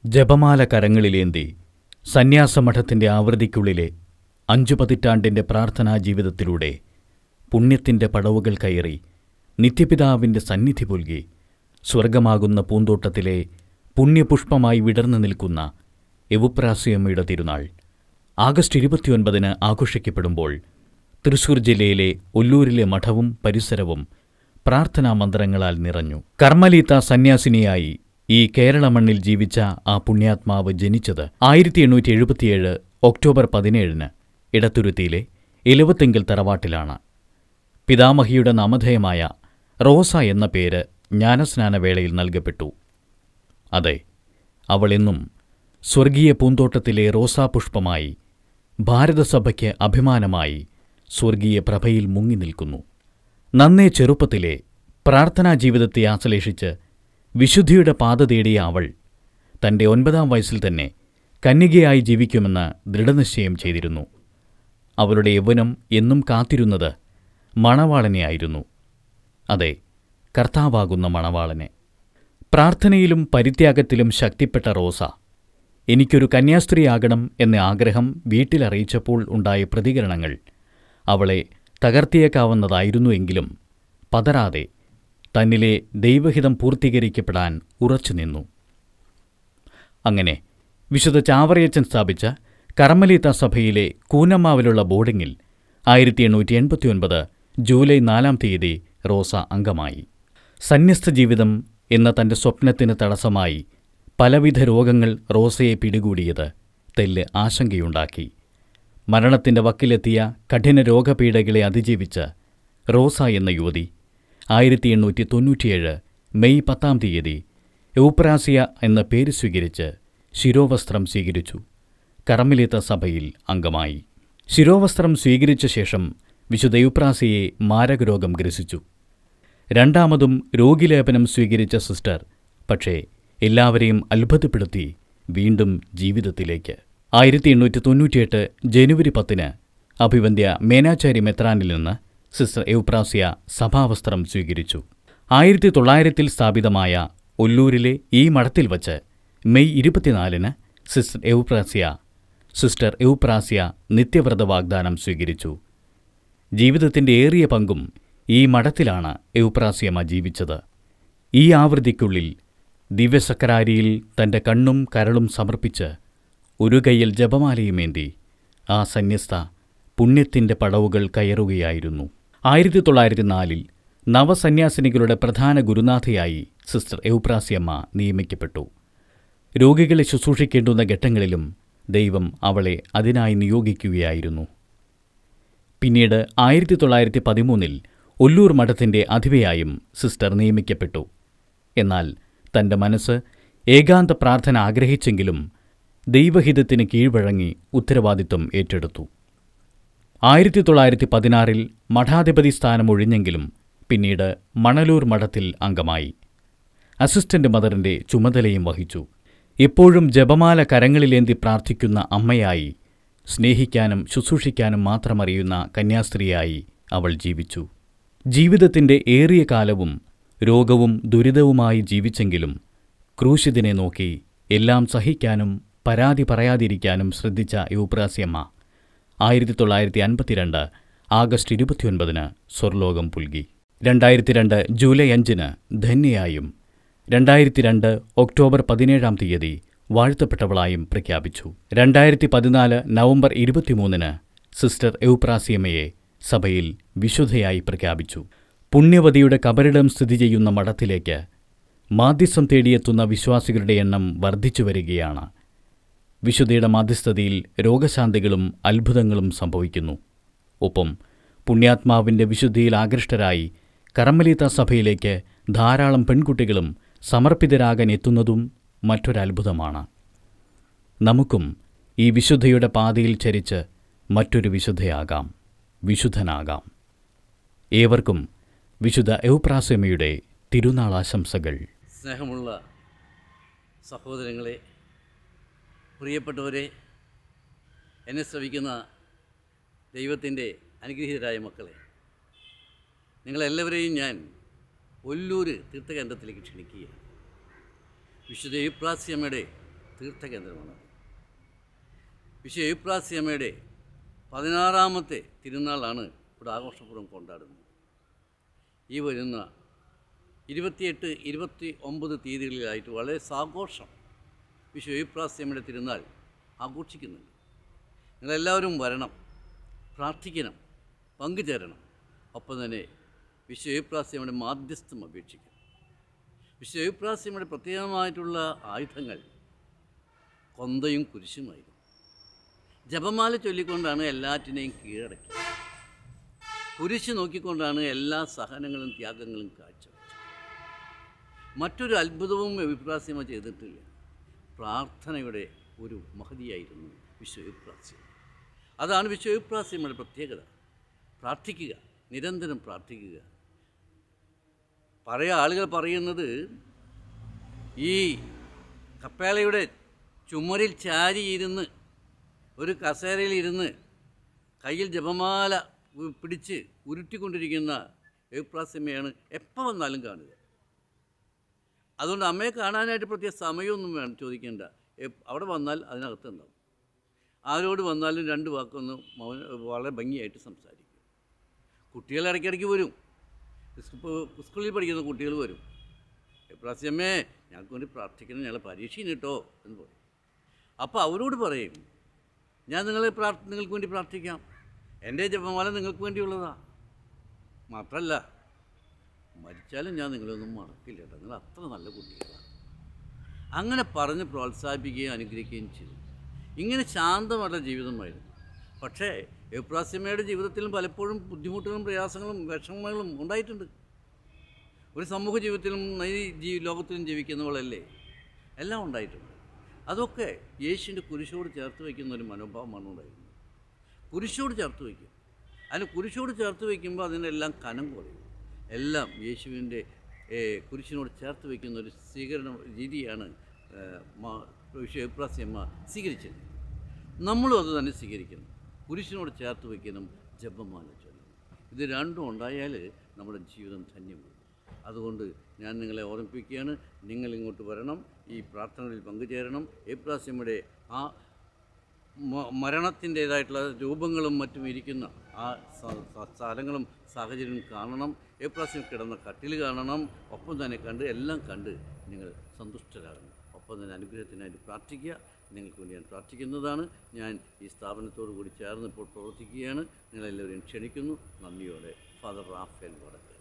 ജപമാല കരങ്ങളിലേന്തി സന്യാസമഠത്തിൻ്റെ ആവൃത്തിക്കുള്ളിലെ അഞ്ചു പതിറ്റാണ്ടിൻ്റെ പ്രാർത്ഥനാ ജീവിതത്തിലൂടെ പുണ്യത്തിൻ്റെ പടവുകൾ കയറി നിത്യപിതാവിൻ്റെ സന്നിധി പുൽകി സ്വർഗമാകുന്ന പൂന്തോട്ടത്തിലെ പുണ്യപുഷ്പമായി വിടർന്നു നിൽക്കുന്ന എവുപ്രാസിയമ്മയുടെ തിരുനാൾ ആഗസ്റ്റ് ഇരുപത്തിയൊൻപതിന് ആഘോഷിക്കപ്പെടുമ്പോൾ തൃശൂർ ജില്ലയിലെ ഒല്ലൂരിലെ മഠവും പരിസരവും പ്രാർത്ഥനാ മന്ത്രങ്ങളാൽ നിറഞ്ഞു കർമ്മലീത്ത സന്യാസിനിയായി ഈ കേരള മണ്ണിൽ ജീവിച്ച ആ പുണ്യാത്മാവ് ജനിച്ചത് ആയിരത്തി എണ്ണൂറ്റി എഴുപത്തിയേഴ് ഒക്ടോബർ പതിനേഴിന് ഇടത്തുരുത്തിയിലെ ഇലവത്തിങ്കൽ തറവാട്ടിലാണ് പിതാമഹിയുടെ നാമധേയമായ റോസ എന്ന പേര് ജ്ഞാനസ്നാനവേളയിൽ നൽകപ്പെട്ടു അതെ അവളെന്നും സ്വർഗീയ പൂന്തോട്ടത്തിലെ റോസാപുഷ്പമായി ഭാരതസഭയ്ക്ക് അഭിമാനമായി സ്വർഗീയ പ്രഭയിൽ മുങ്ങി നിൽക്കുന്നു നന്നേ ചെറുപ്പത്തിലെ പ്രാർത്ഥനാ ജീവിതത്തെ ആശ്ലേഷിച്ച് വിശുദ്ധിയുടെ പാത തേടിയ അവൾ തൻ്റെ ഒൻപതാം വയസ്സിൽ തന്നെ കന്യകയായി ജീവിക്കുമെന്ന് ദൃഢനിശ്ചയം ചെയ്തിരുന്നു അവളുടെ യൗവനം എന്നും കാത്തിരുന്നത് മണവാളനെയായിരുന്നു അതെ കർത്താവാകുന്ന മണവാളനെ പ്രാർത്ഥനയിലും പരിത്യാഗത്തിലും ശക്തിപ്പെട്ട റോസ എനിക്കൊരു കന്യാസ്ത്രീയാകണം എന്ന ആഗ്രഹം വീട്ടിലറിയിച്ചപ്പോൾ ഉണ്ടായ പ്രതികരണങ്ങൾ അവളെ തകർത്തിയേക്കാവുന്നതായിരുന്നുവെങ്കിലും പതറാതെ തന്നിലെ ദൈവഹിതം പൂർത്തീകരിക്കപ്പെടാൻ ഉറച്ചുനിന്നു അങ്ങനെ വിശുദ്ധ ചാവറയച്ചൻ സ്ഥാപിച്ച കർമ്മലീത്ത സഭയിലെ കൂനമ്മാവിലുള്ള ബോർഡിങ്ങിൽ ആയിരത്തി എണ്ണൂറ്റി എൺപത്തിയൊൻപത് ജൂലൈ നാലാം തീയതി റോസ അംഗമായി സന്യസ്ത ജീവിതം എന്ന തൻ്റെ സ്വപ്നത്തിന് തടസ്സമായി പലവിധ രോഗങ്ങൾ റോസയെ പിടികൂടിയത് തെല്ല് ആശങ്കയുണ്ടാക്കി മരണത്തിൻ്റെ വക്കിലെത്തിയ കഠിന രോഗപീഠകളെ അതിജീവിച്ച് റോസ എന്ന യുവതി ആയിരത്തി എണ്ണൂറ്റി തൊണ്ണൂറ്റിയേഴ് മെയ് പത്താം തീയതി യൂപ്രാസിയ എന്ന പേര് സ്വീകരിച്ച് ശിരോവസ്ത്രം സ്വീകരിച്ചു കർമ്മലിത്ത സഭയിൽ അംഗമായി ശിരോവസ്ത്രം സ്വീകരിച്ച ശേഷം വിശുദ്ധ യൂപ്രാസിയെ മാരകരോഗം ഗ്രസിച്ചു രണ്ടാമതും രോഗിലേപനം സ്വീകരിച്ച സിസ്റ്റർ പക്ഷേ എല്ലാവരെയും അത്ഭുതപ്പെടുത്തി വീണ്ടും ജീവിതത്തിലേക്ക് ആയിരത്തി എണ്ണൂറ്റി തൊണ്ണൂറ്റിയെട്ട് ജനുവരി പത്തിന് അഭിവന്ധ്യ മേനാചാരി മെത്രാനിൽ നിന്ന് സിസ്റ്റർ എവുപ്രാസിയ സഭാവസ്ത്രം സ്വീകരിച്ചു ആയിരത്തി തൊള്ളായിരത്തിൽ സ്ഥാപിതമായ ഒല്ലൂരിലെ ഈ മഠത്തിൽ വച്ച് മെയ് ഇരുപത്തിനാലിന് സിസ്റ്റർ എവുപ്രാസിയ സിസ്റ്റർ എവുപ്രാസിയ നിത്യവ്രത വാഗ്ദാനം സ്വീകരിച്ചു ജീവിതത്തിൻ്റെ ഏറിയ പങ്കും ഈ മഠത്തിലാണ് എവുപ്രാസിയമ്മ ജീവിച്ചത് ഈ ആവൃത്തിക്കുള്ളിൽ ദിവ്യസക്കരാരിയിൽ തൻ്റെ കണ്ണും കരളും സമർപ്പിച്ച് ഒരു കൈയിൽ ജപമാലയുമേന്തി ആ സന്യസ്ത പുണ്യത്തിൻ്റെ പടവുകൾ കയറുകയായിരുന്നു ആയിരത്തി തൊള്ളായിരത്തി നാലിൽ നവസന്യാസിനികളുടെ പ്രധാന ഗുരുനാഥയായി സിസ്റ്റർ എവുപ്രാസിയമ്മ നിയമിക്കപ്പെട്ടു രോഗികളെ ശുശ്രൂഷിക്കേണ്ടുന്ന ഘട്ടങ്ങളിലും ദൈവം അവളെ അതിനായി നിയോഗിക്കുകയായിരുന്നു പിന്നീട് ആയിരത്തി തൊള്ളായിരത്തി പതിമൂന്നിൽ ഒല്ലൂർ മഠത്തിൻ്റെ അധിവയായും സിസ്റ്റർ നിയമിക്കപ്പെട്ടു എന്നാൽ തൻ്റെ മനസ്സ് ഏകാന്ത പ്രാർത്ഥന ആഗ്രഹിച്ചെങ്കിലും ദൈവഹിതത്തിന് കീഴ്വഴങ്ങി ഉത്തരവാദിത്വം ഏറ്റെടുത്തു ആയിരത്തി തൊള്ളായിരത്തി പതിനാറിൽ മഠാധിപതി സ്ഥാനം ഒഴിഞ്ഞെങ്കിലും പിന്നീട് മണലൂർ മഠത്തിൽ അംഗമായി അസിസ്റ്റന്റ് മദറിൻ്റെ ചുമതലയും വഹിച്ചു എപ്പോഴും ജപമാല കരങ്ങളിലേന്തി പ്രാർത്ഥിക്കുന്ന അമ്മയായി സ്നേഹിക്കാനും ശുശ്രൂഷിക്കാനും മാത്രമറിയുന്ന കന്യാസ്ത്രീയായി അവൾ ജീവിച്ചു ജീവിതത്തിൻ്റെ ഏറിയ കാലവും രോഗവും ദുരിതവുമായി ജീവിച്ചെങ്കിലും ക്രൂശിതിനെ നോക്കി എല്ലാം സഹിക്കാനും പരാതി പറയാതിരിക്കാനും ശ്രദ്ധിച്ച യൂപ്രാസ്യമ്മ ആയിരത്തി തൊള്ളായിരത്തി അൻപത്തിരണ്ട് ആഗസ്റ്റ് ഇരുപത്തിയൊൻപതിന് സ്വർലോകം പുൽകി രണ്ടായിരത്തി രണ്ട് ജൂലൈ അഞ്ചിന് ധന്യയായും രണ്ടായിരത്തി രണ്ട് ഒക്ടോബർ പതിനേഴാം തീയതി വാഴ്ത്തപ്പെട്ടവളായും പ്രഖ്യാപിച്ചു രണ്ടായിരത്തി പതിനാല് നവംബർ ഇരുപത്തിമൂന്നിന് സിസ്റ്റർ എവുപ്രാസിയമ്മയെ സഭയിൽ വിശുദ്ധയായി പ്രഖ്യാപിച്ചു പുണ്യവതിയുടെ കബറിടം സ്ഥിതി ചെയ്യുന്ന മഠത്തിലേക്ക് മാധ്യസ്ഥം തേടിയെത്തുന്ന വിശ്വാസികളുടെ എണ്ണം വർദ്ധിച്ചു വരികയാണ് വിശുദ്ധയുടെ മാധ്യസ്ഥതയിൽ രോഗശാന്തികളും അത്ഭുതങ്ങളും സംഭവിക്കുന്നു ഒപ്പം പുണ്യാത്മാവിൻ്റെ വിശുദ്ധിയിൽ ആകൃഷ്ടരായി കർമ്മലീത്ത സഭയിലേക്ക് ധാരാളം പെൺകുട്ടികളും സമർപ്പിതരാകാൻ എത്തുന്നതും മറ്റൊരത്ഭുതമാണ് നമുക്കും ഈ വിശുദ്ധയുടെ പാതയിൽ ചരിച്ച് മറ്റൊരു വിശുദ്ധയാകാം വിശുദ്ധനാകാം ഏവർക്കും വിശുദ്ധ എവുപ്രാസമയുടെ തിരുനാൾ ആശംസകൾ സ്നേഹമുള്ള സഹോദരങ്ങളെ പ്രിയപ്പെട്ടവരെ എന്നെ ശ്രവിക്കുന്ന ദൈവത്തിൻ്റെ അനുഗ്രഹീതരായ മക്കളെ നിങ്ങളെല്ലാവരെയും ഞാൻ ഒല്ലൂർ തീർത്ഥകേന്ദ്രത്തിലേക്ക് ക്ഷണിക്കുകയാണ് വിശുദ്ധ യുപ്രാസ്യമ്മയുടെ തീർത്ഥകേന്ദ്രമാണ് വിശുദ്ധ ഏപ്രാസിയമ്മയുടെ പതിനാറാമത്തെ തിരുനാളാണ് ഇവിടെ ആഘോഷപൂർവ്വം കൊണ്ടാടുന്നത് ഈ വരുന്ന ഇരുപത്തിയെട്ട് ഇരുപത്തി ഒമ്പത് തീയതികളിലായിട്ട് വളരെ സാഘോഷം വിശുദ്ധ ഏപ്രാസിയമ്മയുടെ തിരുനാൾ ആഘോഷിക്കുന്നുണ്ട് നിങ്ങളെല്ലാവരും വരണം പ്രാർത്ഥിക്കണം പങ്കുചേരണം ഒപ്പം തന്നെ വിശുദ്ധ ഏപ്രാസിയമ്മയുടെ മാധ്യസ്ഥം അപേക്ഷിക്കണം വിശുദ്ധ ഏപ്രാസിയമ്മയുടെ പ്രത്യേകമായിട്ടുള്ള ആയുധങ്ങൾ കൊന്തയും കുരിശുമായിരുന്നു ജപമാല ചൊല്ലിക്കൊണ്ടാണ് എല്ലാറ്റിനെയും കീഴടക്കിയത് കുരിശ് നോക്കിക്കൊണ്ടാണ് എല്ലാ സഹനങ്ങളും ത്യാഗങ്ങളും കാഴ്ചവെച്ചത് മറ്റൊരു അത്ഭുതവും വിപ്രാസ്യമ ചെയ്തിട്ടില്ല പ്രാർത്ഥനയുടെ ഒരു മഹതിയായിരുന്നു വിശ്വവിപ്രാസ്യം അതാണ് വിശ്വവിപ്രാസ്യമ്മയുടെ പ്രത്യേകത പ്രാർത്ഥിക്കുക നിരന്തരം പ്രാർത്ഥിക്കുക പഴയ ആളുകൾ പറയുന്നത് ഈ കപ്പേളയുടെ ചുമരിൽ ചാരിയിരുന്ന് ഒരു കസേരയിൽ ഇരുന്ന് കയ്യിൽ ജപമാല ഉ- പിടിച്ച് ഉരുട്ടിക്കൊണ്ടിരിക്കുന്ന ഏപ്രാസ്യമയാണ് എപ്പോൾ വന്നാലും കാണുക അതുകൊണ്ട് അമ്മയെ കാണാനായിട്ട് പ്രത്യേക സമയമൊന്നും വേണം ചോദിക്കേണ്ട എപ്- അവിടെ വന്നാൽ അതിനകത്ത് ഉണ്ടാവും ആരോട് വന്നാലും രണ്ട് വാക്കൊന്ന് മൗന വളരെ ഭംഗിയായിട്ട് സംസാരിക്കും കുട്ടികൾ ഇടയ്ക്കിടയ്ക്ക് വരും ഇപ്പോൾ സ്കൂളിൽ പഠിക്കുന്ന കുട്ടികൾ വരും പ്രാസ്യമ്മേ ഞങ്ങൾക്ക് വേണ്ടി പ്രാർത്ഥിക്കണം ഞങ്ങൾ പരീക്ഷയും കേട്ടോ എന്ന് പറയും അപ്പോൾ അവരോട് പറയും ഞാൻ നിങ്ങളെ പ്രാർ നിങ്ങൾക്ക് വേണ്ടി പ്രാർത്ഥിക്കാം എൻ്റെ ജപമാല നിങ്ങൾക്ക് വേണ്ടിയുള്ളതാ മാത്രമല്ല മരിച്ചാലും ഞാൻ നിങ്ങളൊന്നും മറക്കില്ല കേട്ടോ നിങ്ങൾ അത്ര നല്ല കുട്ടികളാണ് അങ്ങനെ പറഞ്ഞ് പ്രോത്സാഹിപ്പിക്കുകയും അനുഗ്രഹിക്കുകയും ചെയ്തു ഇങ്ങനെ ശാന്തമായിട്ടുള്ള ജീവിതമായിരുന്നു പക്ഷേ എപ്രാസ്യമയുടെ ജീവിതത്തിലും പലപ്പോഴും ബുദ്ധിമുട്ടുകളും പ്രയാസങ്ങളും വിഷമങ്ങളും ഉണ്ടായിട്ടുണ്ട് ഒരു സമൂഹ ജീവിതത്തിലും ഈ ജീ ലോകത്തിലും ജീവിക്കുന്നവളല്ലേ എല്ലാം ഉണ്ടായിട്ടുണ്ട് അതൊക്കെ യേശുവിൻ്റെ കുരിശോട് ചേർത്ത് വയ്ക്കുന്ന ഒരു മനോഭാവമാണ് ഉണ്ടായിരുന്നത് കുരിശോട് ചേർത്ത് വയ്ക്കും അതിന് കുരിശോട് ചേർത്ത് വയ്ക്കുമ്പോൾ അതിനെല്ലാം കനം കുറയും എല്ലാം യേശുവിൻ്റെ ഏ, കുരിശിനോട് ചേർത്ത് വയ്ക്കുന്ന ഒരു സ്വീകരണ രീതിയാണ് ഏ, മാ- വിശുദ്ധ എപ്രാസ്യമ്മ സ്വീകരിച്ചത് നമ്മളും അത് തന്നെ സ്വീകരിക്കണം കുരിശിനോട് ചേർത്ത് വയ്ക്കണം ജപമാല ചൊല്ലണം ഇത് രണ്ടും ഉണ്ടായാൽ നമ്മുടെ ജീവിതം ധന്യമാണ് അതുകൊണ്ട് ഞാൻ നിങ്ങളെ ഓർമ്മിപ്പിക്കുകയാണ് നിങ്ങൾ ഇങ്ങോട്ട് വരണം ഈ പ്രാർത്ഥനകളിൽ പങ്കുചേരണം ഏപ്രാസ്യമ്മയുടെ ആ മ- മരണത്തിൻ്റേതായിട്ടുള്ള രൂപങ്ങളും മറ്റും ഇരിക്കുന്ന ആ സ- സ- സ്ഥലങ്ങളും സാഹചര്യവും കാണണം ഏപ്രാസ്യം കിടന്ന കട്ടിൽ കാണണം ഒപ്പം തന്നെ കണ്ട് എല്ലാം കണ്ട് നിങ്ങൾ സന്തുഷ്ടരാകണം ഒപ്പം തന്നെ അനുഗ്രഹത്തിനായിട്ട് പ്രാർത്ഥിക്കുക നിങ്ങൾക്ക് വേണ്ടി ഞാൻ പ്രാർത്ഥിക്കുന്നതാണ് ഞാൻ ഈ സ്ഥാപനത്തോടു കൂടി ചേർന്ന് ഇപ്പോൾ പ്രവർത്തിക്കുകയാണ് നിങ്ങളെല്ലാവരെയും ക്ഷണിക്കുന്നു നന്ദിയോടെ ഫാദർ റാഫേൽ വടക്ക്